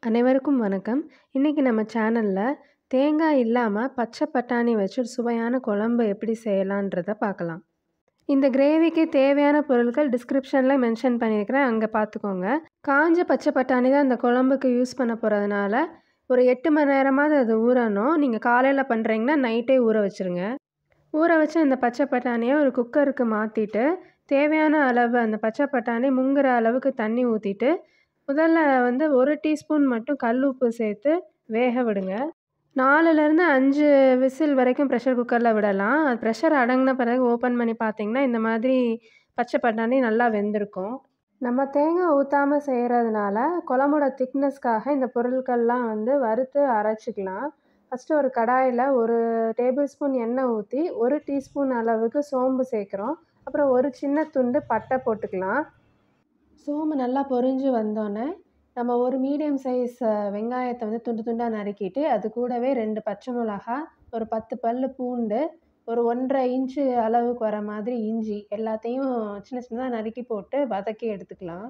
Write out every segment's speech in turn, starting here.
அனைவருக்கும் வணக்கம் இன்றைக்கி நம்ம சேனலில் தேங்காய் இல்லாமல் பச்சை பட்டாணி வச்சு ஒரு சுவையான குழம்பு எப்படி செய்யலான்றத பார்க்கலாம் இந்த கிரேவிக்கு தேவையான பொருட்கள் டிஸ்கிரிப்ஷனில் மென்ஷன் பண்ணியிருக்கிறேன் அங்கே பார்த்துக்கோங்க காஞ்ச பச்சை பட்டாணி தான் இந்த குழம்புக்கு யூஸ் பண்ண போகிறதுனால ஒரு எட்டு மணி நேரமாவது அது ஊறணும் நீங்கள் காலையில் பண்ணுறீங்கன்னா நைட்டே ஊற வச்சுருங்க ஊற வச்ச இந்த பச்சை பட்டாணியை ஒரு குக்கருக்கு மாற்றிட்டு தேவையான அளவு அந்த பச்சை பட்டாணி முங்குற அளவுக்கு தண்ணி ஊற்றிட்டு முதல்ல வந்து ஒரு டீஸ்பூன் மட்டும் கல் உப்பு சேர்த்து வேக விடுங்க நாலுலேருந்து அஞ்சு விசில் வரைக்கும் ப்ரெஷர் குக்கரில் விடலாம் அது ப்ரெஷர் அடங்கின பிறகு ஓப்பன் பண்ணி பார்த்தீங்கன்னா இந்த மாதிரி பச்சை பட்டாணி நல்லா வெந்திருக்கும் நம்ம தேங்காய் ஊற்றாமல் செய்கிறதுனால குழம்போட திக்னஸ்க்காக இந்த பொருட்கள்லாம் வந்து வறுத்து அரைச்சிக்கலாம் ஃபஸ்ட்டு ஒரு கடாயில் ஒரு டேபிள் ஸ்பூன் எண்ணெய் ஊற்றி ஒரு டீஸ்பூன் அளவுக்கு சோம்பு சேர்க்குறோம் அப்புறம் ஒரு சின்ன துண்டு பட்டை போட்டுக்கலாம் சோம்பு நல்லா பொரிஞ்சு வந்தோடனே நம்ம ஒரு மீடியம் சைஸ் வெங்காயத்தை வந்து துண்டு துண்டாக நறுக்கிட்டு அது கூடவே ரெண்டு பச்சை மிளகா ஒரு பத்து பல் பூண்டு ஒரு ஒன்றரை இன்ச்சு அளவுக்கு வர மாதிரி இஞ்சி எல்லாத்தையும் சின்ன சின்னதாக நறுக்கி போட்டு வதக்கி எடுத்துக்கலாம்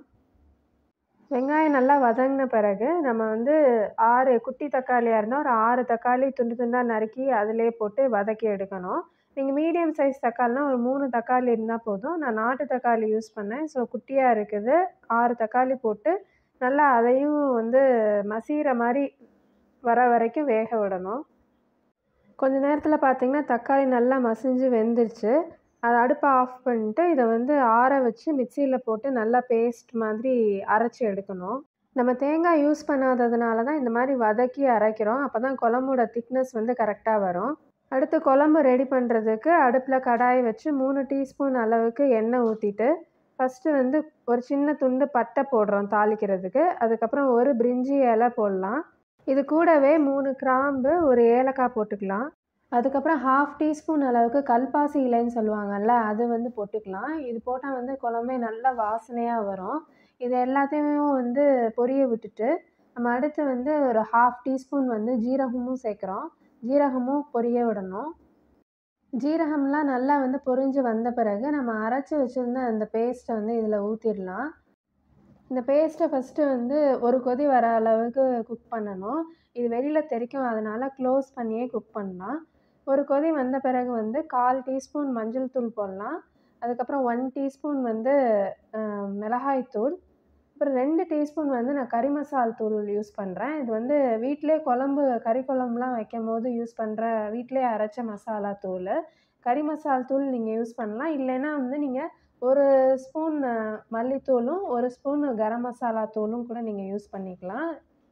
வெங்காயம் நல்லா வதங்கின பிறகு நம்ம வந்து ஆறு குட்டி தக்காளியாக இருந்தால் ஒரு ஆறு தக்காளி துண்டு துண்டாக நறுக்கி அதிலே போட்டு வதக்கி எடுக்கணும் நீங்கள் மீடியம் சைஸ் தக்காளினா ஒரு மூணு தக்காளி இருந்தால் போதும் நான் நாட்டு தக்காளி யூஸ் பண்ணேன் ஸோ குட்டியாக இருக்குது ஆறு தக்காளி போட்டு நல்லா அதையும் வந்து மசிகிற மாதிரி வர வரைக்கும் வேக விடணும் கொஞ்ச நேரத்தில் பார்த்திங்கன்னா தக்காளி நல்லா மசிஞ்சு வெந்துருச்சு அதை அடுப்பை ஆஃப் பண்ணிட்டு இதை வந்து ஆற வச்சு மிக்சியில் போட்டு நல்லா பேஸ்ட் மாதிரி அரைச்சி எடுக்கணும் நம்ம தேங்காய் யூஸ் பண்ணாததுனால தான் இந்த மாதிரி வதக்கி அரைக்கிறோம் அப்போ தான் குழம்போட திக்னஸ் வந்து கரெக்டாக வரும் அடுத்து குழம்பு ரெடி பண்ணுறதுக்கு அடுப்பில் கடாய் வச்சு மூணு டீஸ்பூன் அளவுக்கு எண்ணெய் ஊற்றிட்டு ஃபஸ்ட்டு வந்து ஒரு சின்ன துண்டு பட்டை போடுறோம் தாளிக்கிறதுக்கு அதுக்கப்புறம் ஒரு பிரிஞ்சி இலை போடலாம் இது கூடவே மூணு கிராம்பு ஒரு ஏலக்காய் போட்டுக்கலாம் அதுக்கப்புறம் ஹாஃப் டீஸ்பூன் அளவுக்கு கல்பாசி இலைன்னு சொல்லுவாங்கல்ல அது வந்து போட்டுக்கலாம் இது போட்டால் வந்து குழம்பே நல்லா வாசனையாக வரும் இது எல்லாத்தையும் வந்து பொரிய விட்டுட்டு நம்ம அடுத்து வந்து ஒரு ஹாஃப் டீஸ்பூன் வந்து ஜீரகமும் சேர்க்குறோம் ஜீரகமும் பொரிய விடணும் ஜீரகம்லாம் நல்லா வந்து பொரிஞ்சு வந்த பிறகு நம்ம அரைச்சி வச்சுருந்த அந்த பேஸ்ட்டை வந்து இதில் ஊற்றிடலாம் இந்த பேஸ்ட்டை ஃபஸ்ட்டு வந்து ஒரு கொதி வர அளவுக்கு குக் பண்ணணும் இது வெளியில் தெரிக்கும் அதனால் க்ளோஸ் பண்ணியே குக் பண்ணலாம் ஒரு கொதி வந்த பிறகு வந்து கால் டீஸ்பூன் மஞ்சள் தூள் போடலாம் அதுக்கப்புறம் ஒன் டீஸ்பூன் வந்து மிளகாய் தூள் அப்புறம் ரெண்டு டீஸ்பூன் வந்து நான் கறி மசால் தூள் யூஸ் பண்ணுறேன் இது வந்து வீட்டிலே குழம்பு கறி குழம்புலாம் வைக்கும் போது யூஸ் பண்ணுற வீட்டிலே அரைச்ச மசாலா தூள் கறி மசால் தூள் நீங்கள் யூஸ் பண்ணலாம் இல்லைன்னா வந்து நீங்கள் ஒரு ஸ்பூன் மல்லித்தூளும் ஒரு ஸ்பூன் கரம் மசாலா தூளும் கூட நீங்கள் யூஸ் பண்ணிக்கலாம்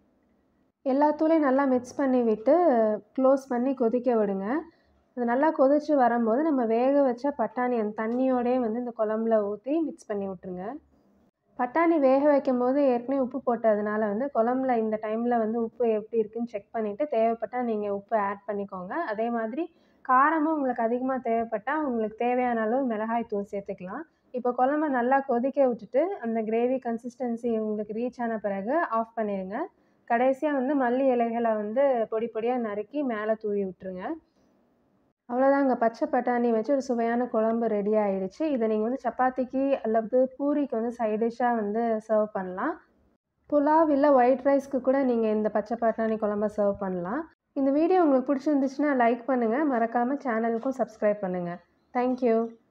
எல்லா தூளையும் நல்லா மிக்ஸ் பண்ணி விட்டு க்ளோஸ் பண்ணி கொதிக்க விடுங்க அது நல்லா கொதித்து வரும்போது நம்ம வேக வச்ச பட்டாணி அந்த தண்ணியோடே வந்து இந்த குழம்புல ஊற்றி மிக்ஸ் பண்ணி விட்ருங்க பட்டாணி வேக வைக்கும் போது ஏற்கனவே உப்பு போட்டதுனால வந்து குழம்புல இந்த டைமில் வந்து உப்பு எப்படி இருக்குன்னு செக் பண்ணிவிட்டு தேவைப்பட்டால் நீங்கள் உப்பு ஆட் பண்ணிக்கோங்க அதே மாதிரி காரமும் உங்களுக்கு அதிகமாக தேவைப்பட்டால் உங்களுக்கு தேவையான அளவு மிளகாய் தூள் சேர்த்துக்கலாம் இப்போ குழம்ப நல்லா கொதிக்க விட்டுட்டு அந்த கிரேவி கன்சிஸ்டன்சி உங்களுக்கு ரீச் ஆன பிறகு ஆஃப் பண்ணிடுங்க கடைசியாக வந்து மல்லி இலைகளை வந்து பொடி பொடியாக நறுக்கி மேலே தூவி விட்டுருங்க அவ்வளோதாங்க பச்சை பட்டாணி வச்சு ஒரு சுவையான குழம்பு ரெடி ஆகிடுச்சு இதை நீங்கள் வந்து சப்பாத்திக்கு அல்லது பூரிக்கு வந்து சைட் டிஷ்ஷாக வந்து சர்வ் பண்ணலாம் புலாவ் இல்லை ஒயிட் ரைஸ்க்கு கூட நீங்கள் இந்த பச்சை பட்டாணி குழம்ப சர்வ் பண்ணலாம் இந்த வீடியோ உங்களுக்கு பிடிச்சிருந்துச்சுன்னா லைக் பண்ணுங்கள் மறக்காமல் சேனலுக்கும் சப்ஸ்கிரைப் பண்ணுங்கள் தேங்க்யூ